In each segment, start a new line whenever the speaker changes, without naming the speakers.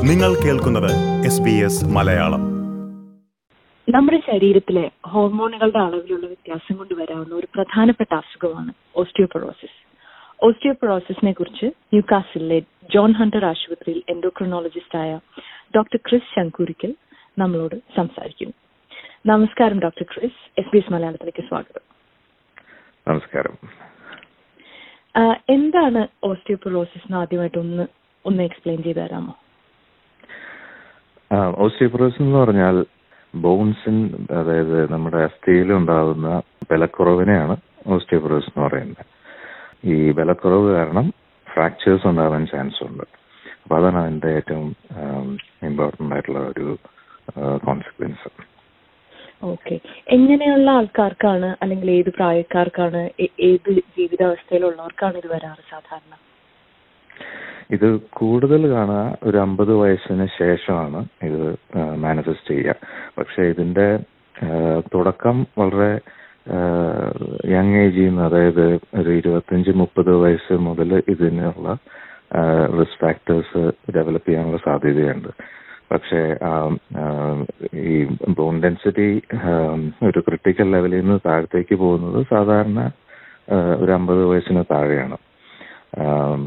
നിങ്ങൾ കേൾക്കുന്നത് S B S Malayalam
നമ്മുടെ ശരീരത്തിലെ ഹോർമോണുകളുടെ അളവിലുള്ള വ്യത്യാസം കൊണ്ട് വരാവുന്ന ഒരു പ്രധാനപ്പെട്ട അസുഖമാണ് ഓസ്റ്റിയോപൊറോസിസ് ഓസ്റ്റിയോപൊറോസിസിനെ കുറിച്ച് ന്യൂകാസിലെ ജോൺ ഹണ്ടർ ആശുപത്രിയിൽ എൻഡോക്രിനോളജിസ്റ്റായ ഡോക്ടർ ക്രിസ് ശങ്കൂരിക്കൽ നമ്മളോട് സംസാരിക്കുന്നു നമസ്കാരം doctor Chris S B S മലയാളത്തിലേക്ക് സ്വാഗതം
നമസ്കാരം
ആഹ് എന്താണ് ഓസ്റ്റിയോപൊറോസിസ് എന്ന് ആദ്യമായിട്ട് ഒന്ന് ഒന്ന് എക്സ്പ്ലെയിൻ ചെയ്തു തരാമോ
ഓസ്റ്റിയോപൊറോസിസ് എന്ന് പറഞ്ഞാൽ ബോൺസിൻ അതായത് നമ്മുടെ അസ്ഥിയിൽ ഉണ്ടാകുന്ന ബലക്കുറവിനെയാണ് ഓസ്റ്റിയോപൊറോസിസ് എന്ന് പറയുന്നത് ഈ ബലക്കുറവ് കാരണം ഫ്രാക്ചേഴ്സ് ഉണ്ടാവാൻ ചാൻസ് ഉണ്ട് അപ്പൊ അതാണ് അതിന്റെ ഏറ്റവും ഇമ്പോർട്ടന്റ് ആയിട്ടുള്ള ഒരു കോൺസിക്വൻസ്
ഓക്കെ എങ്ങനെയുള്ള ആൾക്കാർക്കാണ് അല്ലെങ്കിൽ ഏത് പ്രായക്കാർക്കാണ് ഏ- ഏത് ജീവിതാവസ്ഥയിലുള്ളവർക്കാണ് ഇത് വരാറ് സാധാരണ
ഇത് കൂടുതൽ കാണുക ഒരു അമ്പത് വയസ്സിന് ശേഷമാണ് ഇത് മാനിഫെസ്റ്റ് ചെയ്യുക പക്ഷെ ഇതിന്റെ ആ, തുടക്കം വളരെ യങ് ഏജിൽ നിന്ന് അതായത് ഒരു ഇരുപത്തഞ്ച് മുപ്പത് വയസ്സ് മുതൽ ഇതിനുള്ള റിസ്ക് ഫാക്ടേഴ്സ് ഡെവലപ്പ് ചെയ്യാനുള്ള സാധ്യതയുണ്ട് പക്ഷേ ആ, ആ, ഈ ബോൺ ഡെൻസിറ്റി ഒരു ക്രിട്ടിക്കൽ ലെവലിൽ നിന്ന് താഴത്തേക്ക് പോകുന്നത് സാധാരണ ആ, ഒരു അമ്പത് വയസ്സിന് താഴെയാണ് ആ,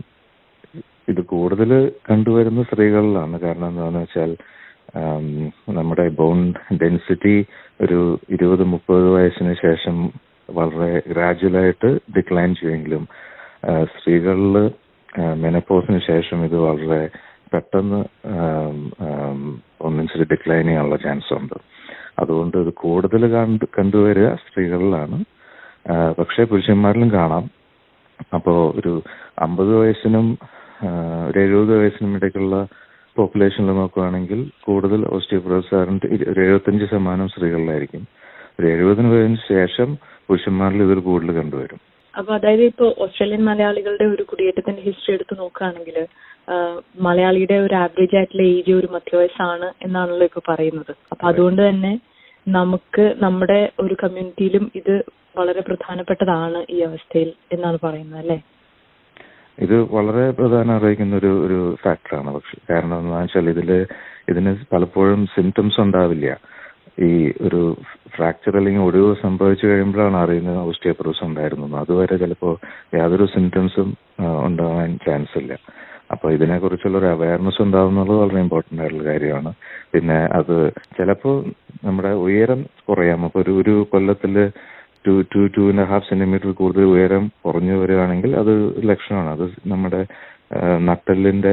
ഇത് കൂടുതൽ കണ്ടുവരുന്ന സ്ത്രീകളിലാണ് കാരണം എന്താണെന്ന് വെച്ചാൽ ആം, നമ്മുടെ ബോൺ ഡെൻസിറ്റി ഒരു ഇരുപത് മുപ്പത് വയസ്സിന് ശേഷം വളരെ ഗ്രാജുവലായിട്ട് ഡിക്ലൈൻ ചെയ്യുമെങ്കിലും ആ, സ്ത്രീകളിൽ മെനപ്പോസിന് ശേഷം ഇത് വളരെ പെട്ടെന്ന് ഒന്നിച്ചിരി ഡിക്ലൈൻ ചെയ്യാനുള്ള ചാൻസ് ഉണ്ട് അതുകൊണ്ട് ഇത് കൂടുതൽ കണ്ട് കണ്ടുവരിക സ്ത്രീകളിലാണ് ആ, പക്ഷേ പുരുഷന്മാരിലും കാണാം അപ്പോ ഒരു അമ്പത് വയസ്സിനും ആ, ഒരു എഴുപത് വയസ്സിനും ഇടയ്ക്കുള്ള പോപ്പുലേഷനിൽ നോക്കുകയാണെങ്കിൽ കൂടുതൽ ഓസ്റ്റിയോപൊറോസിന്റെ ഒരു എഴുപത്തഞ്ച് ശതമാനം സ്ത്രീകളിലായിരിക്കും ഒരു എഴുപതിന് വയസ്സിന് ശേഷം പുരുഷന്മാരിൽ ഇതിൽ കൂടുതൽ കണ്ടുവരും
അപ്പൊ അതായത് ഇപ്പൊ ഓസ്ട്രേലിയൻ മലയാളികളുടെ ഒരു കുടിയേറ്റത്തിന്റെ ഹിസ്റ്ററി എടുത്ത് നോക്കുകയാണെങ്കിൽ മലയാളിയുടെ ഒരു ആവറേജ് ആയിട്ടുള്ള ഏജ് ഒരു മധ്യവയസ്സാണ് എന്നാണല്ലോ ഇപ്പൊ പറയുന്നത് അപ്പൊ അതുകൊണ്ട് തന്നെ നമുക്ക് നമ്മുടെ ഒരു കമ്മ്യൂണിറ്റിയിലും ഇത് വളരെ പ്രധാനപ്പെട്ടതാണ് ഈ അവസ്ഥയിൽ എന്നാണ് പറയുന്നത് അല്ലേ
ഇത് വളരെ പ്രധാനം അറിയിക്കുന്ന ഒരു ഒരു ഫാക്ടറാണ് പക്ഷെ കാരണം എന്താണെന്ന് വെച്ചാൽ ഇതില് ഇതിന് പലപ്പോഴും സിംറ്റംസ് ഉണ്ടാവില്ല ഈ ഒരു ഫ്രാക്ചർ അല്ലെങ്കിൽ ഒടിവ് സംഭവിച്ചു കഴിയുമ്പോഴാണ് അറിയുന്നത് ഓസ്റ്റിയോപൊറോസ് ഉണ്ടായിരുന്നു എന്ന്. അതുവരെ ചിലപ്പോൾ യാതൊരു സിംറ്റംസും ഉണ്ടാവാൻ ചാൻസ് ഇല്ല അപ്പൊ ഇതിനെക്കുറിച്ചുള്ള ഒരു അവയർനെസ് ഉണ്ടാവുന്നത് വളരെ ഇമ്പോർട്ടന്റ് ആയിട്ടുള്ള കാര്യമാണ് പിന്നെ അത് ചിലപ്പോൾ നമ്മുടെ ഉയരം കുറയാം അപ്പൊ ഒരു ഒരു കൊല്ലത്തില് two two two and half centimetre കൂടുതൽ ഉയരം കുറഞ്ഞു വരികയാണെങ്കിൽ അത് ഒരു ലക്ഷണമാണ് അത് നമ്മുടെ ആ, നട്ടെല്ലിന്റെ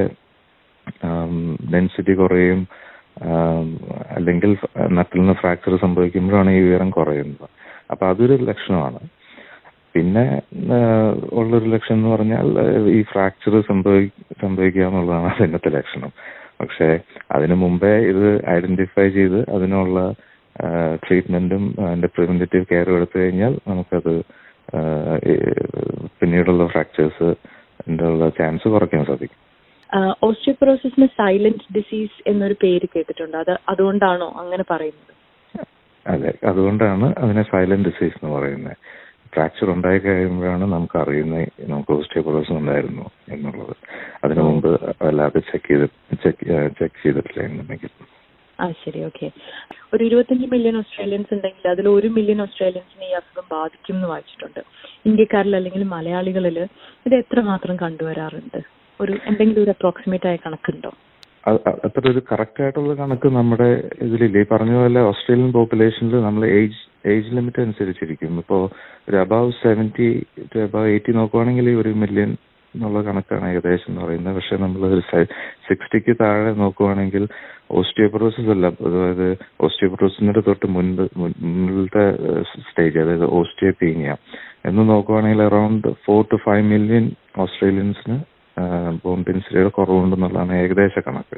ഡെൻസിറ്റി കുറയും ആം, അല്ലെങ്കിൽ നട്ടലിന് ഫ്രാക്ചർ സംഭവിക്കുമ്പോഴാണ് ഈ ഉയരം കുറയുന്നത് അപ്പൊ അതൊരു ലക്ഷണമാണ് പിന്നെ ആ, ഉള്ളൊരു ലക്ഷണം എന്ന് പറഞ്ഞാൽ ആ, ഈ ഫ്രാക്ചർ സംഭവി സംഭവിക്കുക എന്നുള്ളതാണ് അതിനത്തെ ലക്ഷണം പക്ഷെ അതിനു മുമ്പേ ഇത് ഐഡന്റിഫൈ ചെയ്ത് അതിനുള്ള ട്രീറ്റ്മെന്റും അതിന്റെ പ്രിവെന്റേറ്റീവ് കെയറും എടുത്തു കഴിഞ്ഞാൽ നമുക്കത് ആ, ഈ പിന്നീടുള്ള ഫ്രാക്ചേഴ്സ് ഉള്ള ചാൻസ് കുറയ്ക്കാൻ സാധിക്കും
ഓസ്റ്റിയോപൊറോസിസിന് സൈലന്റ് ഡിസീസ് എന്നൊരു പേര് കേട്ടിട്ടുണ്ട് അത് അതുകൊണ്ടാണോ അങ്ങനെ പറയുന്നത്
അതെ അതുകൊണ്ടാണ് അതിനെ സൈലന്റ് ഡിസീസ് എന്ന് പറയുന്നത് ഫ്രാക്ചർ ഉണ്ടായി കഴിയുമ്പോഴാണ് നമുക്ക് അറിയുന്നത് നമുക്ക് ഓസ്റ്റിയോപൊറോസിസ് ഉണ്ടായിരുന്നു എന്നുള്ളത് അതിനു മുമ്പ് അല്ലാതെ ചെക്ക് ചെയ്ത് ചെക്ക് ചെക്ക് ചെയ്തിട്ടില്ല എന്നുണ്ടെങ്കിൽ
ആ ശരി ഓക്കെ ഒരു ഇരുപത്തഞ്ച് മില്യൺ ഓസ്ട്രേലിയൻസ് ഉണ്ടെങ്കിൽ അതിൽ ഒരു മില്യൺ ഓസ്ട്രേലിയൻസിനെ ഈ അസുഖം ബാധിക്കും എന്ന് വായിച്ചിട്ടുണ്ട് ഇന്ത്യക്കാരിൽ അല്ലെങ്കിൽ മലയാളികളിൽ ഇത് എത്രമാത്രം കണ്ടുവരാറുണ്ട് ഒരു എന്തെങ്കിലും ഒരു അപ്രോക്സിമേറ്റ് ആയ കണക്കുണ്ടോ
അത് അ- അത്ര ഒരു കറക്റ്റ് ആയിട്ടുള്ള കണക്ക് നമ്മുടെ ഇതിലില്ല ഈ പറഞ്ഞ പോലെ ഓസ്ട്രേലിയൻ പോപ്പുലേഷനിൽ നമ്മൾ ഏജ് ഏജ് ലിമിറ്റ് അനുസരിച്ചിരിക്കും ഇപ്പോൾ ഒരു above seventy two above eighty നോക്കുവാണെങ്കിൽ ഒരു മില്യൺ എന്നുള്ള കണക്കാണ് ഏകദേശം എന്ന് പറയുന്നത് പക്ഷെ നമ്മൾ ഒരു സിക്സ്റ്റിക്ക് താഴെ നോക്കുവാണെങ്കിൽ ഓസ്റ്റിയോപൊറോസിസ് അല്ല അതായത് ഓസ്റ്റിയോപൊറോസിന്റെ തൊട്ട് മുൻപ് മുൻ- മുന്നിലത്തെ സ്റ്റേജ് അതായത് ഓസ്റ്റിയോപീനിയ എന്ന് നോക്കുവാണെങ്കിൽ around four two five million ഓസ്ട്രേലിയൻസിന് ബോൺ ഡെൻസിറ്റിയുടെ കുറവുണ്ടെന്നുള്ളതാണ് ഏകദേശ കണക്ക്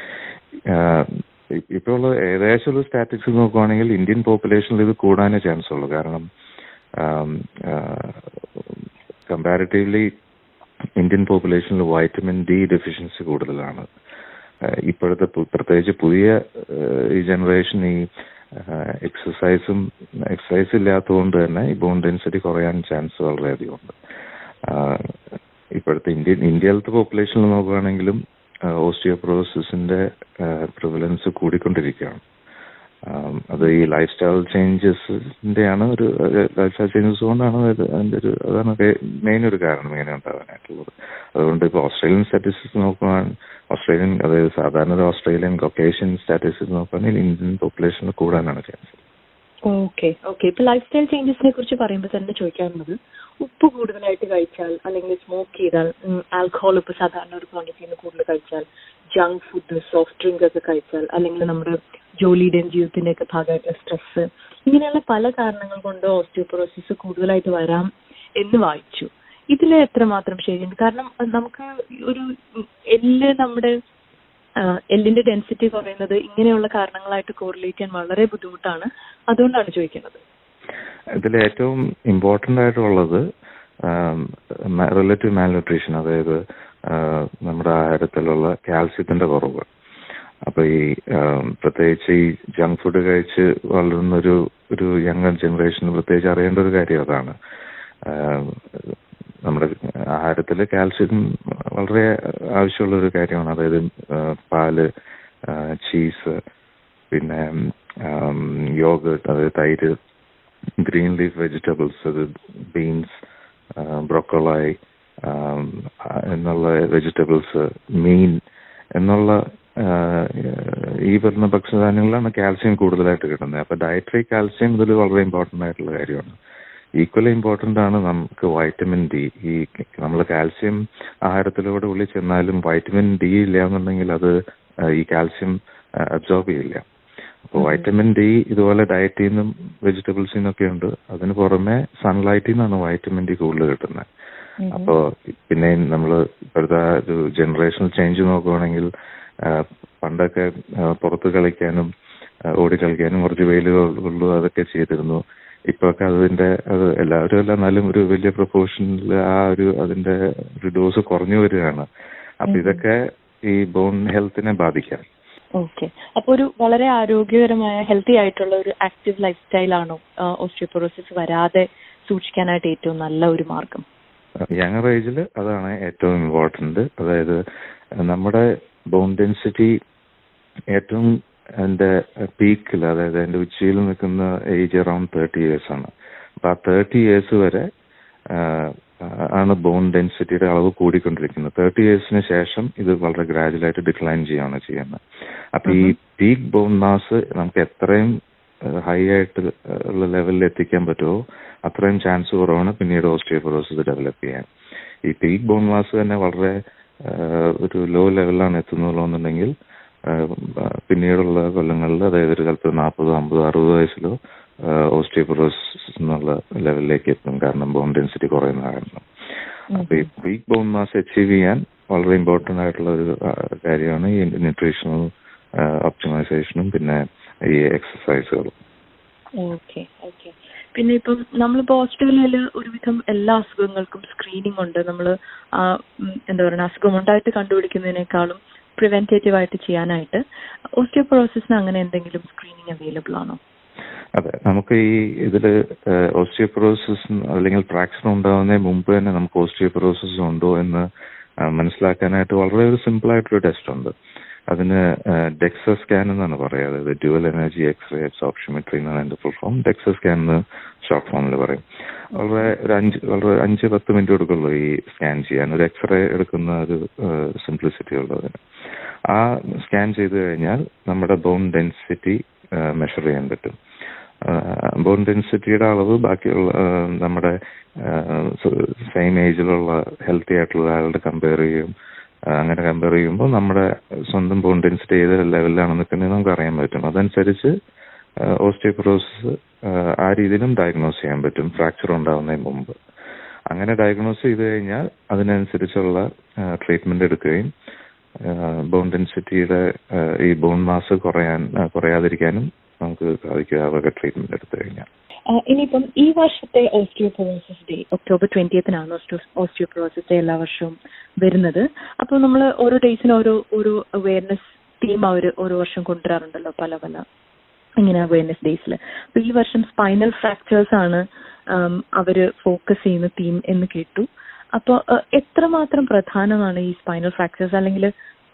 ഇപ്പോൾ ഉള്ള ഏകദേശം ഒരു സ്റ്റാറ്റിക്സ് നോക്കുവാണെങ്കിൽ ഇന്ത്യൻ പോപ്പുലേഷനിൽ ഇത് കൂടാനേ ചാൻസ് ഉള്ളൂ കാരണം കമ്പാരിറ്റീവ്ലി ഇന്ത്യൻ പോപ്പുലേഷനിൽ വൈറ്റമിൻ ഡി ഡെഫിഷ്യൻസി കൂടുതലാണ് ആഹ് ഇപ്പോഴത്തെ പു- പ്രത്യേകിച്ച് പുതിയ ആഹ് ഈ ജനറേഷൻ ഈ എക്സസൈസും എക്സസൈസ് ഇല്ലാത്തതുകൊണ്ട് തന്നെ ഈ ബോൺ ഡെൻസിറ്റി കുറയാൻ ചാൻസ് വളരെയധികം ഉണ്ട് ആഹ് ഇപ്പോഴത്തെ ഇന്ത്യൻ ഇന്ത്യയിലത്തെ പോപ്പുലേഷനിൽ നോക്കുകയാണെങ്കിലും ഓസ്റ്റിയോപ്രോസിന്റെ പ്രിവലൻസ് കൂടിക്കൊണ്ടിരിക്കുകയാണ് ആം, അത് ഈ ലൈഫ് സ്റ്റൈൽ ചേഞ്ചസിന്റെയാണ് ഒരു ലൈഫ് സ്റ്റൈൽ ചേഞ്ചസ് കൊണ്ടാണ് അത് അതിന്റെ ഒരു അതാണ് മെയിൻ ഒരു കാരണം ഇങ്ങനെ ഉണ്ടാകാനായിട്ടുള്ളത് അതുകൊണ്ട് ഇപ്പോൾ ഓസ്ട്രേലിയൻ സ്റ്റാറ്റിസ്റ്റിക്സ് നോക്കുവാൻ ഓസ്ട്രേലിയൻ അതായത് സാധാരണ ഒരു ഓസ്ട്രേലിയൻ കൊക്കേഷ്യൻ സ്റ്റാറ്റിസ്റ്റിക്സ് നോക്കുകയാണെങ്കിൽ ഇന്ത്യൻ പോപ്പുലേഷനിൽ കൂടാനാണ് ചാൻസ്
ഓക്കെ ഓക്കെ ഇപ്പൊ ലൈഫ് സ്റ്റൈൽ ചേഞ്ചസിനെ കുറിച്ച് പറയുമ്പോൾ തന്നെ ചോദിക്കാറുള്ളത് ഉപ്പ് കൂടുതലായിട്ട് കഴിച്ചാൽ അല്ലെങ്കിൽ സ്മോക്ക് ചെയ്താൽ ആൽക്കഹോൾ ഇപ്പൊ സാധാരണ ഒരു ക്വാണ്ടിറ്റിയിൽ നിന്ന് കൂടുതൽ കഴിച്ചാൽ ജങ്ക് ഫുഡ് സോഫ്റ്റ് ഡ്രിങ്ക് ഒക്കെ കഴിച്ചാൽ അല്ലെങ്കിൽ നമ്മുടെ ജോലിയുടെയും ജീവിതത്തിന്റെ ഒക്കെ ഭാഗമായിട്ടുള്ള സ്ട്രെസ് ഇങ്ങനെയുള്ള പല കാരണങ്ങൾ കൊണ്ട് ഓസ്റ്റിയോപൊറോസിസ് കൂടുതലായിട്ട് വരാം എന്ന് വായിച്ചു ഇതിൽ എത്രമാത്രം ശരിയുണ്ട് കാരണം അഹ് നമുക്ക് ഒരു എല്ല് നമ്മുടെ ആഹ് എല്ലിന്റെ ഡെൻസിറ്റി കുറയുന്നത് ഇങ്ങനെയുള്ള കാരണങ്ങളായിട്ട് കോറിലേറ്റ് ചെയ്യാൻ വളരെ ബുദ്ധിമുട്ടാണ് അതുകൊണ്ടാണ് ചോദിക്കുന്നത്
ഇതിൽ ഏറ്റവും ഇമ്പോർട്ടന്റ് ആയിട്ടുള്ളത് റിലേറ്റീവ് മാൽന്യൂട്രീഷൻ അതായത് ആ, നമ്മുടെ ആഹാരത്തിലുള്ള കാൽസ്യത്തിന്റെ കുറവ് അപ്പൊ ഈ ആ, പ്രത്യേകിച്ച് ഈ ജങ്ക് ഫുഡ് കഴിച്ച് വളരുന്ന ഒരു ഒരു യങ്ങർ ജനറേഷന് പ്രത്യേകിച്ച് അറിയേണ്ട ഒരു കാര്യം അതാണ് ആ, നമ്മുടെ ആഹാരത്തിൽ കാൽസ്യം വളരെ ആവശ്യമുള്ള ഒരു കാര്യമാണ് അതായത് ആ, പാല് ചീസ് പിന്നെ യോഗട്ട് അതായത് തൈര് ഗ്രീൻ ലീഫ് വെജിറ്റബിൾസ് അത് ബീൻസ് ബ്രൊക്കോളായി എന്നുള്ള വെജിറ്റബിൾസ് മീൻ എന്നുള്ള ആ, ഈ വരുന്ന ഭക്ഷ്യധാന്യങ്ങളിലാണ് കാൽസ്യം കൂടുതലായിട്ട് കിട്ടുന്നത് അപ്പൊ ഡയറ്ററി കാൽസ്യം ഇതിൽ വളരെ ഇമ്പോർട്ടന്റ് ആയിട്ടുള്ള കാര്യമാണ് ഈക്വലി ഇമ്പോർട്ടന്റ് ആണ് നമുക്ക് വൈറ്റമിൻ ഡി ഈ നമ്മൾ കാൽസ്യം ആഹാരത്തിലൂടെ ഉള്ളിൽ ചെന്നാലും വൈറ്റമിൻ ഡി ഇല്ല എന്നുണ്ടെങ്കിൽ അത് ആ, ഈ കാൽസ്യം അബ്സോർബ് ചെയ്യില്ല അപ്പോൾ വൈറ്റമിൻ ഡി ഇതുപോലെ ഡയറ്റിൽ നിന്നും വെജിറ്റബിൾസിൽ നിന്നൊക്കെ ഉണ്ട് അതിന് പുറമെ സൺലൈറ്റിൽ നിന്നാണ് വൈറ്റമിൻ ഡി കൂടുതൽ കിട്ടുന്നത് അപ്പോ പിന്നെ നമ്മൾ ഇപ്പോഴത്തെ ആ ഒരു ജനറേഷണൽ ചേഞ്ച് നോക്കുവാണെങ്കിൽ ആ, പണ്ടൊക്കെ ആ, പുറത്ത് കളിക്കാനും ആ, ഓടി കളിക്കാനും കുറച്ച് വെയിൽ കൊള്ളു അതൊക്കെ ചെയ്തിരുന്നു ഇപ്പൊക്കെ അതിന്റെ അത് എല്ലാവരും അല്ല എന്നാലും ഒരു വലിയ പ്രൊപ്പോർഷനിൽ ആ ഒരു അതിന്റെ ഒരു ഡോസ് കുറഞ്ഞു വരികയാണ് അപ്പൊ ഇതൊക്കെ ഈ ബോൺ ഹെൽത്തിനെ ബാധിക്കാം
ഓക്കെ അപ്പൊ ഒരു വളരെ ആരോഗ്യകരമായ ഹെൽത്തി ആയിട്ടുള്ള ഒരു ആക്റ്റീവ് ലൈഫ് സ്റ്റൈലാണോ ഓസ്റ്റിയോപൊറോസിസ് വരാതെ സൂക്ഷിക്കാനായിട്ട് ഏറ്റവും നല്ല ഒരു മാർഗം
യങ്ങർ ഏജിൽ അതാണ് ഏറ്റവും ഇമ്പോർട്ടന്റ് അതായത് നമ്മുടെ ബോൺ ഡെൻസിറ്റി ഏറ്റവും അതിന്റെ പീക്കിൽ അതായത് അതിന്റെ ഉച്ചയിൽ നിൽക്കുന്ന ഏജ് അറൌണ്ട് തേർട്ടി ഇയേഴ്സ് ആണ് അപ്പൊ ആ തേർട്ടി ഇയേഴ്സ് വരെ ആ, ആണ് ബോൺ ഡെൻസിറ്റിയുടെ അളവ് കൂടിക്കൊണ്ടിരിക്കുന്നത് തേർട്ടി ഇയേഴ്സിന് ശേഷം ഇത് വളരെ ഗ്രാജുവലായിട്ട് ഡിക്ലൈൻ ചെയ്യുകയാണ് ചെയ്യുന്നത് അപ്പൊ ഈ പീക്ക് ബോൺ മാസ് നമുക്ക് എത്രയും ഹൈ ആയിട്ട് ഉള്ള ലെവലിൽ എത്തിക്കാൻ പറ്റുമോ അത്രയും ചാൻസ് കുറവാണ് പിന്നീട് ഓസ്റ്റിയോപൊറോസിസ് ഡെവലപ്പ് ചെയ്യാൻ ഈ പീക്ക് ബോൺ മാസ് തന്നെ വളരെ ആ, ഒരു ലോ ലെവലിലാണ് എത്തുന്നുള്ളതെന്നുണ്ടെങ്കിൽ ആ, പിന്നീടുള്ള കൊല്ലങ്ങളിൽ അതായത് ഒരു കാലത്ത് നാൽപ്പത് അമ്പത് അറുപത് വയസ്സിലോ ഓസ്റ്റിയോപൊറോസിസ് എന്നുള്ള ലെവലിലേക്ക് എത്തും കാരണം ബോൺ ഡെൻസിറ്റി കുറയുന്ന കാരണം അപ്പൊ ഈ പീക്ക് ബോൺ മാസ് അച്ചീവ് ചെയ്യാൻ വളരെ ഇമ്പോർട്ടന്റ് ആയിട്ടുള്ള ഒരു ആ, കാര്യമാണ് ഈ ന്യൂട്രീഷണൽ ഒപ്റ്റിമൈസേഷനും പിന്നെ ഈ എക്സസൈസുകളും
ഓക്കെ ഓക്കെ പിന്നെ ഇപ്പം നമ്മളിപ്പോ ഓസ്ട്രേലിയയിൽ ഒരുവിധം എല്ലാ അസുഖങ്ങൾക്കും സ്ക്രീനിങ് ഉണ്ട് നമ്മൾ എന്താ പറയുക അസുഖം ഉണ്ടായിട്ട് കണ്ടുപിടിക്കുന്നതിനേക്കാളും പ്രിവെന്റേറ്റീവ് ആയിട്ട് ചെയ്യാനായിട്ട് ഓസ്റ്റിയോപൊറോസിസിന് അങ്ങനെ എന്തെങ്കിലും സ്ക്രീനിങ് അവൈലബിൾ ആണോ
അതെ നമുക്ക് ഈ ഇതില് ഓസ്റ്റിയോപൊറോസിസ് അല്ലെങ്കിൽ ഫ്രാക്ചർ ഉണ്ടാവുന്നതിന് മുമ്പ് തന്നെ നമുക്ക് ഓസ്റ്റിയോപൊറോസിസ് ഉണ്ടോ എന്ന് ആ, മനസ്സിലാക്കാനായിട്ട് വളരെ ഒരു സിമ്പിൾ ആയിട്ടൊരു ടെസ്റ്റ് ഉണ്ട് അതിന് ഡെക്സ സ്കാൻ എന്നാണ് പറയുക അതായത് ഡ്യുവൽ എനർജി എക്സ്റേ ഓപ്ഷോമെട്രി എന്നാണ് അതിന്റെ ഫുൾ ഫോം ഡെക്സ സ്കാൻ എന്ന് ഷോർട്ട് ഫോമിൽ പറയും വളരെ ഒരു അഞ്ച് വളരെ അഞ്ച് പത്ത് മിനിറ്റ് എടുക്കുള്ളൂ ഈ സ്കാൻ ചെയ്യാൻ ഒരു എക്സ്റേ എടുക്കുന്ന ഒരു സിംപ്ലിസിറ്റി ഉള്ളതിന് ആ സ്കാൻ ചെയ്ത് കഴിഞ്ഞാൽ നമ്മുടെ ബോൺ ഡെൻസിറ്റി മെഷർ ചെയ്യാൻ പറ്റും ബോൺ ഡെൻസിറ്റിയുടെ അളവ് ബാക്കിയുള്ള ആ, നമ്മുടെ സെയിം ഏജിലുള്ള ഹെൽത്തി ആയിട്ടുള്ള ആളുടെ കമ്പയർ ചെയ്യും ആ, അങ്ങനെ കമ്പയർ ചെയ്യുമ്പോൾ നമ്മുടെ സ്വന്തം ബോൺ ഡെൻസിറ്റി ഏത് ലെവലിലാണ് നിൽക്കുന്നത് നമുക്ക് അറിയാൻ പറ്റും അതനുസരിച്ച് ഓസ്റ്റിയോപൊറോസിസ് ആ രീതിയിലും ഡയഗ്നോസ് ചെയ്യാൻ പറ്റും ഫ്രാക്ചർ ഉണ്ടാവുന്നതിന് മുമ്പ് അങ്ങനെ ഡയഗ്നോസ് ചെയ്ത് കഴിഞ്ഞാൽ അതിനനുസരിച്ചുള്ള ട്രീറ്റ്മെന്റ് എടുക്കുകയും ബോൺ ഡെൻസിറ്റിയുടെ ഈ ബോൺ മാസ് കുറയാൻ ആ, കുറയാതിരിക്കാനും നമുക്ക് സാധിക്കും ആ വക ട്രീറ്റ്മെന്റ് എടുത്തു കഴിഞ്ഞാൽ
ആഹ് ഇനിയിപ്പം ഈ വർഷത്തെ ഓസ്റ്റിയോപൊറോസിസ് ഡേ ഒക്ടോബർ ട്വന്റിയത്തിനാണ് ഓസ്റ്റിയോപൊറോസിസ് ഡേ എല്ലാ വർഷവും വരുന്നത് അപ്പോൾ നമ്മൾ ഓരോ ഡേയ്സിന് ഓരോ ഓരോ അവയർനെസ് ടീം അവർ ഓരോ വർഷം കൊണ്ടുവരാറുണ്ടല്ലോ പല പല ഇങ്ങനെ അവയർനെസ് ഡേയ്സിൽ അപ്പൊ ഈ വർഷം സ്പൈനൽ ഫ്രാക്ചേഴ്സ് ആണ് ആം, അവര് ഫോക്കസ് ചെയ്യുന്ന തീം എന്ന് കേട്ടു അപ്പോൾ എത്രമാത്രം പ്രധാനമാണ് ഈ സ്പൈനൽ ഫ്രാക്ചേഴ്സ് അല്ലെങ്കിൽ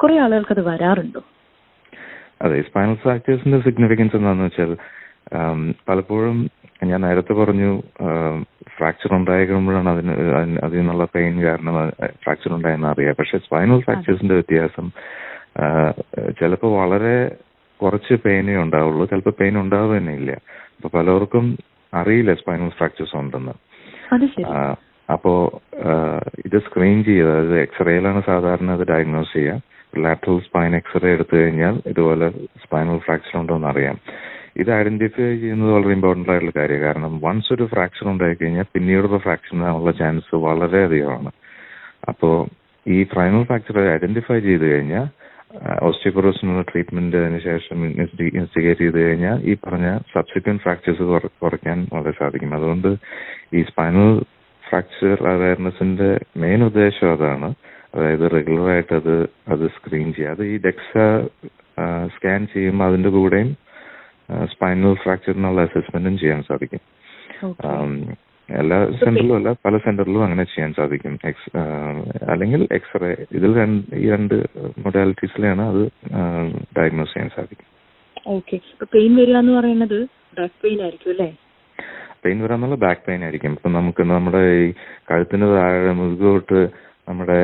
കുറെ ആളുകൾക്ക് അത് വരാറുണ്ടോ
അതെ സ്പൈനൽ ഫ്രാക്ചേഴ്സിന്റെ സിഗ്നിഫിക്കൻസ് എന്താണെന്ന് വെച്ചാൽ ആം, പലപ്പോഴും ഞാൻ നേരത്തെ പറഞ്ഞു ഫ്രാക്ചർ ഉണ്ടായിരിക്കുമ്പോഴാണ് അതിന് അതിന് അതിൽ നിന്നുള്ള പെയിൻ കാരണം ഫ്രാക്ചർ ഉണ്ടായെന്ന് അറിയാം പക്ഷെ സ്പൈനൽ ഫ്രാക്ചേഴ്സിന്റെ വ്യത്യാസം ചിലപ്പോൾ വളരെ കുറച്ച് പെയിനേ ഉണ്ടാവുള്ളൂ ചിലപ്പോൾ പെയിൻ ഉണ്ടാവുക തന്നെ ഇല്ല അപ്പൊ പലർക്കും അറിയില്ല സ്പൈനൽ ഫ്രാക്ചേഴ്സ് ഉണ്ടെന്ന്
അത് ശരി
ആ, അപ്പോ ആ, ഇത് സ്ക്രീൻ ചെയ്യുക അതായത് എക്സ്റേയിലാണ് സാധാരണ ഇത് ഡയഗ്നോസ് ചെയ്യുക ലാറ്ററൽ സ്പൈൻ എക്സ്റേ എടുത്തു കഴിഞ്ഞാൽ ഇതുപോലെ സ്പൈനൽ ഫ്രാക്ചർ ഉണ്ടോ എന്ന് അറിയാം ഇത് ഐഡന്റിഫൈ ചെയ്യുന്നത് വളരെ ഇമ്പോർട്ടന്റ് ആയിട്ടുള്ള കാര്യമാണ് കാരണം വൺസ് ഒരു ഫ്രാക്ചർ ഉണ്ടായി കഴിഞ്ഞാൽ പിന്നീടുള്ള ഫ്രാക്ചറിനുള്ള ചാൻസ് വളരെ അധികമാണ് അപ്പോ ഈ ഫൈനൽ ഫ്രാക്ചർ ഐഡന്റിഫൈ ചെയ്ത് കഴിഞ്ഞാൽ ഓസ്റ്റിയോപൊറോസിനുള്ള ട്രീറ്റ്മെന്റ് അതിന് ശേഷം ഇൻവെസ്റ്റിഗേറ്റ് ചെയ്ത് കഴിഞ്ഞാൽ ഈ പറഞ്ഞ സബ്സിക്വന്റ് ഫ്രാക്ചേഴ്സ് കുറയ്ക്കാൻ വളരെ സാധിക്കും അതുകൊണ്ട് ഈ സ്പൈനൽ ഫ്രാക്ചർ അവയർനെസിന്റെ മെയിൻ ഉദ്ദേശം അതാണ് അതായത് റെഗുലർ ആയിട്ട് അത് അത് സ്ക്രീൻ ചെയ്യുക അത് ഈ ഡെക്സ സ്കാൻ ചെയ്യുമ്പോൾ അതിന്റെ കൂടെയും സ്പൈനൽ ഫ്രാക്ചറിനുള്ള അസസ്മെന്റും ചെയ്യാൻ സാധിക്കും
ഓക്കെ
ആം, എല്ലാ സെന്ററിലും അല്ല പല സെന്ററിലും അങ്ങനെ ചെയ്യാൻ സാധിക്കും എക്സ് ആ, അല്ലെങ്കിൽ എക്സ്റേ ഇതിൽ രണ്ട് ഈ രണ്ട് മൊഡാലിറ്റീസിലാണ് അത് ഡയഗ്നോസ് ചെയ്യാൻ സാധിക്കും
ഓക്കെ ഇപ്പൊ പെയിൻ വരിക എന്ന് പറയുന്നത് ബാക്ക് പെയിൻ ആയിരിക്കും അല്ലേ
പെയിൻ വരാന്നുള്ള ബാക്ക് പെയിൻ ആയിരിക്കും ഇപ്പൊ നമുക്ക് നമ്മുടെ ഈ കഴുത്തിന് താഴെ മുതുകോട്ട് നമ്മുടെ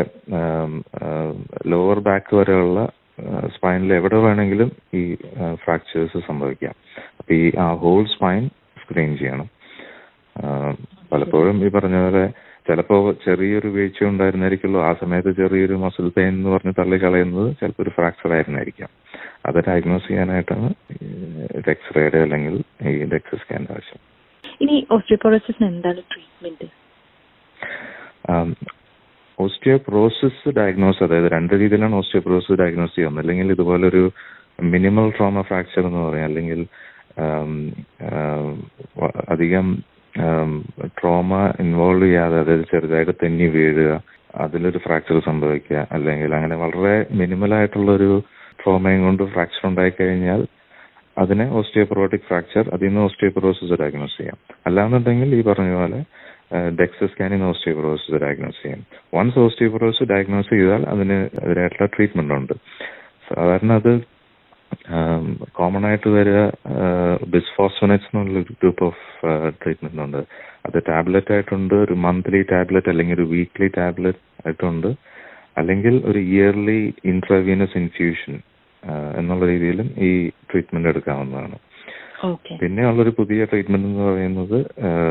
ലോവർ ബാക്ക് വരെയുള്ള സ്പൈനിൽ എവിടെ വേണമെങ്കിലും ഈ ഫ്രാക്ചേഴ്സ് സംഭവിക്കാം അപ്പൊ ഈ ആ ഹോൾ സ്പൈൻ സ്ക്രീൻ ചെയ്യണം ആ, പലപ്പോഴും ഈ പറഞ്ഞ പോലെ ചിലപ്പോ ചെറിയൊരു വീഴ്ച ഉണ്ടായിരുന്നായിരിക്കുള്ളൂ ആ സമയത്ത് ചെറിയൊരു മസിൽ പെയിൻ എന്ന് പറഞ്ഞ് തള്ളിക്കളയുന്നത് ചിലപ്പോൾ ഒരു ഫ്രാക്ചർ ആയിരുന്നായിരിക്കാം അത് ഡയഗ്നോസ് ചെയ്യാനായിട്ടാണ് എക്സ്റേയുടെ അല്ലെങ്കിൽ ഈ ഡെക്സ് സ്കാൻ്റെ ആവശ്യം
ഇനി ഓസ്റ്റിയോപൊറോസിന് എന്താണ് ട്രീറ്റ്മെന്റ്
ഓസ്റ്റിയോപ്രോസിസ് ഡയഗ്നോസ് അതായത് രണ്ട് രീതിയിലാണ് ഓസ്റ്റിയോപ്രോസിസ് ഡയഗ്നോസ് ചെയ്യുന്നത് അല്ലെങ്കിൽ ഇതുപോലൊരു മിനിമൽ ട്രോമ ഫ്രാക്ചർ എന്ന് പറയാം അല്ലെങ്കിൽ ആം, ആം, വ- അധികം ട്രോമ ഇൻവോൾവ് ചെയ്യാതെ അതായത് ചെറുതായിട്ട് തെന്നി വീഴുക അതിലൊരു ഫ്രാക്ചർ സംഭവിക്കുക അല്ലെങ്കിൽ അങ്ങനെ വളരെ മിനിമൽ ആയിട്ടുള്ള ഒരു ട്രോമയും കൊണ്ട് ഫ്രാക്ചർ ഉണ്ടായി കഴിഞ്ഞാൽ അതിനെ ഓസ്റ്റിയോപൊറോട്ടിക് ഫ്രാക്ചർ അതിൽ നിന്ന് ഓസ്റ്റിയോപൊറോസിസ് ഡയഗ്നോസ് ചെയ്യാം അല്ലാന്നുണ്ടെങ്കിൽ ഈ പറഞ്ഞ പോലെ ഡെക്സ് സ്കാനിങ് ഓസ്റ്റിയോപൊറോസിസ് ഡയഗ്നോസ് ചെയ്യാം വൺസ് ഓസ്റ്റിയോപൊറോസിസ് ഡയഗ്നോസ് ചെയ്താൽ അതിന് അതിനായിട്ടുള്ള ട്രീറ്റ്മെന്റ് ഉണ്ട് സാധാരണ അത് കോമൺ ആയിട്ട് വരിക ബിസ്ഫോസ്ഫോനറ്റ്സ് എന്നുള്ളൊരു ഗ്രൂപ്പ് ഓഫ് ട്രീറ്റ്മെന്റ് ഉണ്ട് അത് ടാബ്ലറ്റ് ആയിട്ടുണ്ട് ഒരു മന്ത്ലി ടാബ്ലറ്റ് അല്ലെങ്കിൽ ഒരു വീക്ക്ലി ടാബ്ലറ്റ് ആയിട്ടുണ്ട് അല്ലെങ്കിൽ ഒരു ഇയർലി ഇൻട്രാവീനസ് ഇൻഫ്യൂഷൻ എന്നുള്ള രീതിയിലും ഈ ട്രീറ്റ്മെന്റ് എടുക്കാവുന്നതാണ്
ഓക്കെ
പിന്നെ ഉള്ളൊരു പുതിയ ട്രീറ്റ്മെന്റ് എന്ന് പറയുന്നത്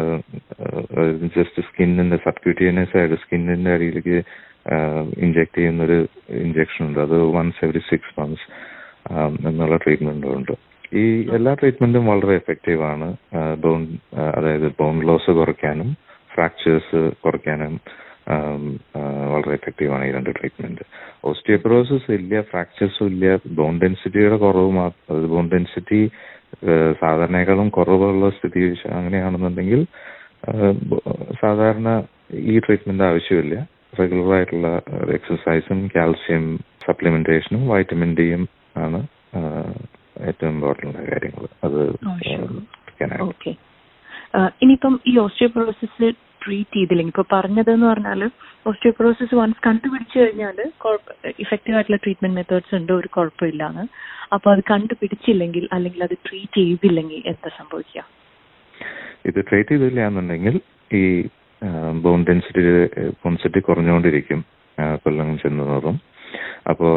ജസ്റ്റ് സ്കിന്നിന്റെ സബ്ക്യൂട്ടീനിയസ് ആയിട്ട് സ്കിന്നിന്റെ അടിയിലേക്ക് ഇഞ്ചെക്ട് ചെയ്യുന്ന ഒരു ഇഞ്ചെക്ഷൻ ഉണ്ട് അത് വൺസ് എവറി സിക്സ് മന്ത്സ് എന്നുള്ള ട്രീറ്റ്മെന്റും ഉണ്ട് ഈ എല്ലാ ട്രീറ്റ്മെന്റും വളരെ എഫക്റ്റീവ് ആണ് ബോൺ അതായത് ബോൺ ലോസ് കുറയ്ക്കാനും ഫ്രാക്ചേഴ്സ് കുറയ്ക്കാനും ആം, ആ, വളരെ എഫക്റ്റീവ് ആണ് ഈ രണ്ട് ട്രീറ്റ്മെന്റ് ഓസ്റ്റിയോപൊറോസിസ് ഇല്ല ഫ്രാക്ചേഴ്സും ഇല്ല ബോൺ ഡെൻസിറ്റിയുടെ കുറവ് മാത്രം അതായത് ബോൺ ഡെൻസിറ്റി സാധാരണയേക്കാളും കുറവുള്ള സ്ഥിതി വെച്ച് അങ്ങനെയാണെന്നുണ്ടെങ്കിൽ ആ, ബ- സാധാരണ ഈ ട്രീറ്റ്മെന്റ് ആവശ്യമില്ല റെഗുലർ ആയിട്ടുള്ള എക്സസൈസും കാൽസ്യം സപ്ലിമെന്റേഷനും വൈറ്റമിൻ ഡിയും ആണ് ആ, ഏറ്റവും ഇമ്പോർട്ടൻ്റ് കാര്യങ്ങൾ അത്
Oh, sure.
എടുക്കാനായിട്ട്
ഓക്കെ ഇനിയിപ്പം ഈ ഓസ്റ്റിയോപൊറോസിസ് ട്രീറ്റ് ചെയ്തില്ലെങ്കിൽ ഇപ്പൊ പറഞ്ഞതെന്ന് പറഞ്ഞാൽ ഓസ്റ്റിയോപൊറോസിസ് വൺസ് കണ്ടുപിടിച്ചു കഴിഞ്ഞാൽ ഇഫക്റ്റീവ് ആയിട്ടുള്ള ട്രീറ്റ്മെന്റ് മെത്തേഡ്സ് ഉണ്ട് ഒരു കുഴപ്പമില്ലാന്ന് അപ്പൊ അത് കണ്ടുപിടിച്ചില്ലെങ്കിൽ അല്ലെങ്കിൽ അത് ട്രീറ്റ് ചെയ്തില്ലെങ്കിൽ എന്താ സംഭവിക്കുക
ഇത് ട്രീറ്റ് ചെയ്തില്ല എന്നുണ്ടെങ്കിൽ ഈ ബോൺ ഡെൻസിറ്റി ഡെൻസിറ്റി കുറഞ്ഞുകൊണ്ടിരിക്കും ആ, കൊല്ലം ചെന്നതോറും അപ്പോൾ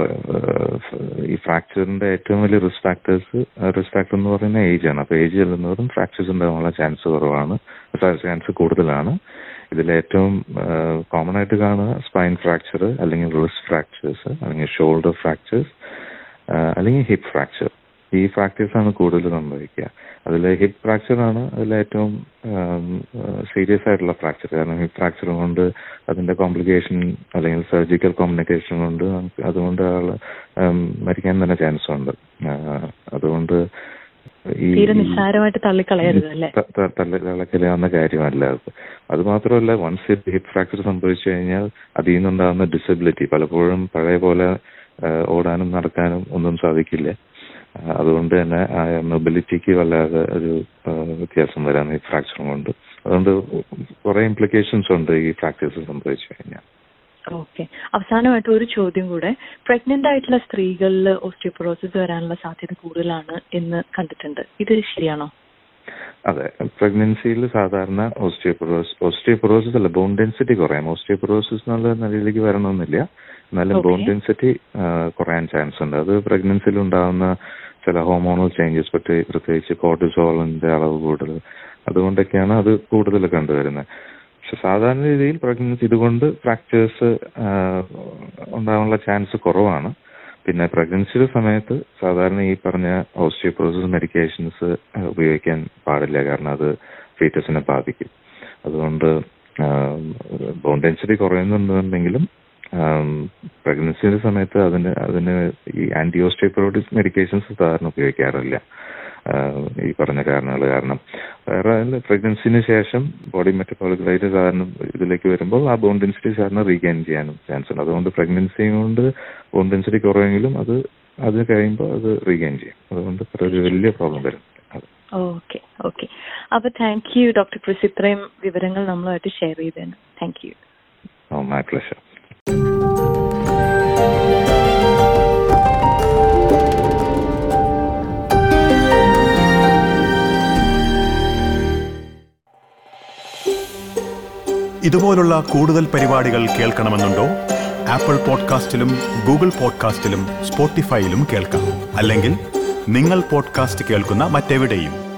ഈ ഫ്രാക്ചറിന്റെ ഏറ്റവും വലിയ റിസ്ക് ഫാക്ടേഴ്സ് റിസ്ക് ഫാക്ടർ എന്ന് പറയുന്ന ഏജ് ആണ് അപ്പോൾ ഏജ് ചെല്ലുന്നവരും ഫ്രാക്ചേഴ്സ് ഉണ്ടാകാനുള്ള ചാൻസ് കുറവാണ് ചാൻസ് കൂടുതലാണ് ഇതിൽ ഏറ്റവും കോമൺ ആയിട്ട് കാണുക സ്പൈൻ ഫ്രാക്ചർ അല്ലെങ്കിൽ റിസ്റ്റ് ഫ്രാക്ചേഴ്സ് അല്ലെങ്കിൽ ഷോൾഡർ ഫ്രാക്ചേഴ്സ് അല്ലെങ്കിൽ ഹിപ്പ് ഫ്രാക്ചർ ഈ ഫ്രാക്ചേഴ്സ് ആണ് കൂടുതൽ സംഭവിക്കുക അതിൽ ഹിപ്പ് ഫ്രാക്ചർ ആണ് അതിൽ ഏറ്റവും സീരിയസ് ആയിട്ടുള്ള ഫ്രാക്ചർ കാരണം ഹിപ്പ് ഫ്രാക്ചർ കൊണ്ട് അതിന്റെ കോംപ്ലിക്കേഷൻ അല്ലെങ്കിൽ സർജിക്കൽ കോംപ്ലിക്കേഷൻ കൊണ്ട് നമുക്ക് അതുകൊണ്ട് ആൾ മരിക്കാൻ തന്നെ ചാൻസ് ഉണ്ട് ആ, അതുകൊണ്ട് ഈ
തീരെ നിസ്സാരമായിട്ട് തള്ളിക്കളയരുത് അല്ലേ
തള്ളിക്കളയാവുന്ന കാര്യമല്ല അത് അത് മാത്രമല്ല വൺസ് ഹിപ്പ് ഫ്രാക്ചർ സംഭവിച്ചു കഴിഞ്ഞാൽ അതിൽ നിന്നുണ്ടാകുന്ന ഡിസബിലിറ്റി പലപ്പോഴും പഴയ പോലെ ആ, ഓടാനും നടക്കാനും ഒന്നും സാധിക്കില്ല ആ, അതുകൊണ്ട് തന്നെ ആ മൊബിലിറ്റിക്ക് വല്ലാതെ ഒരു ആ, വ്യത്യാസം വരാൻ ഈ ഫ്രാക്ചർ കൊണ്ട് അതുകൊണ്ട് കുറെ ഇംപ്ലിക്കേഷൻസ് ഉണ്ട് ഈ ഫ്രാക്ചേഴ്സ് സംഭവിച്ചു കഴിഞ്ഞാൽ
ഓക്കെ അവസാനമായിട്ട് ഒരു ചോദ്യം കൂടെ പ്രഗ്നന്റ് ആയിട്ടുള്ള സ്ത്രീകളിൽ ഓസ്റ്റിയോപൊറോസിസ് വരാനുള്ള സാധ്യത കൂടുതലാണ് എന്ന് കണ്ടിട്ടുണ്ട് ഇത് ശരിയാണോ
അതെ പ്രഗ്നൻസിയിൽ സാധാരണ ഓസ്റ്റിയോപൊറോസ് ഓസ്റ്റിയോപൊറോസിസ് അല്ല ബോൺ ഡെൻസിറ്റി കുറയാം ഓസ്റ്റിയോപൊറോസിസ് എന്നുള്ള നിലയിലേക്ക് വരണമെന്നില്ല എന്നാലും
Okay.
ബോൺ ഡെൻസിറ്റി കുറയാൻ ചാൻസ് ഉണ്ട് അത് പ്രഗ്നൻസിയിൽ ഉണ്ടാകുന്ന ചില ഹോർമോണൽ ചേഞ്ചസ് പറ്റി പ്രത്യേകിച്ച് കോർട്ടിസോളിന്റെ അളവ് കൂടുതൽ അതുകൊണ്ടൊക്കെയാണ് അത് കൂടുതൽ കണ്ടുവരുന്നത് പക്ഷെ സാധാരണ രീതിയിൽ പ്രഗ്നൻസി ഇതുകൊണ്ട് ഫ്രാക്ചേഴ്സ് ഉണ്ടാകാനുള്ള ചാൻസ് കുറവാണ് പിന്നെ പ്രഗ്നൻസിയുടെ സമയത്ത് സാധാരണ ഈ പറഞ്ഞ ഓസ്റ്റിയോപ്രോസിസ് മെഡിക്കേഷൻസ് ഉപയോഗിക്കാൻ പാടില്ല കാരണം അത് ഫീറ്റസിനെ ബാധിക്കും അതുകൊണ്ട് ബോൺ ഡെൻസിറ്റി കുറയുന്നുണ്ടെങ്കിലും പ്രഗ്നൻസിയുടെ സമയത്ത് അതിന് അതിന് ഈ ആന്റി ഓസ്റ്റിയോപ്രോട്ടിസ് മെഡിക്കേഷൻസ് സാധാരണ ഉപയോഗിക്കാറില്ല ആഹ് ഈ പറഞ്ഞ കാരണങ്ങൾ കാരണം വേറെ പ്രഗ്നൻസിന് ശേഷം ബോഡി മെറ്റബോളിക് റേറ്റ് സാധാരണ ഇതിലേക്ക് വരുമ്പോൾ ആ ബോൺ ഡെൻസിറ്റി സാധാരണ റീഗെയിൻ ചെയ്യാനും ചാൻസ് ഉണ്ട് അതുകൊണ്ട് പ്രഗ്നൻസി കൊണ്ട് ബോൺ ഡെൻസിറ്റി കുറവെങ്കിലും അത് അത് കഴിയുമ്പോൾ അത് റീഗെയിൻ ചെയ്യും അതുകൊണ്ട് ഒരു വലിയ പ്രോബ്ലം വരും അത്
ഓക്കെ ഓക്കെ അപ്പൊ താങ്ക് യു ഡോക്ടർ ക്രിസ് ഇത്രയും വിവരങ്ങൾ നമ്മളുമായിട്ട് ഷെയർ ചെയ്തതിന് താങ്ക് യു
മൈ പ്ലഷർ
ഇതുപോലുള്ള കൂടുതൽ പരിപാടികൾ കേൾക്കണമെന്നുണ്ടോ ആപ്പിൾ പോഡ്കാസ്റ്റിലും ഗൂഗിൾ പോഡ്കാസ്റ്റിലും സ്പോട്ടിഫൈയിലും കേൾക്കാം അല്ലെങ്കിൽ നിങ്ങൾ പോഡ്കാസ്റ്റ് കേൾക്കുന്ന മറ്റെവിടെയും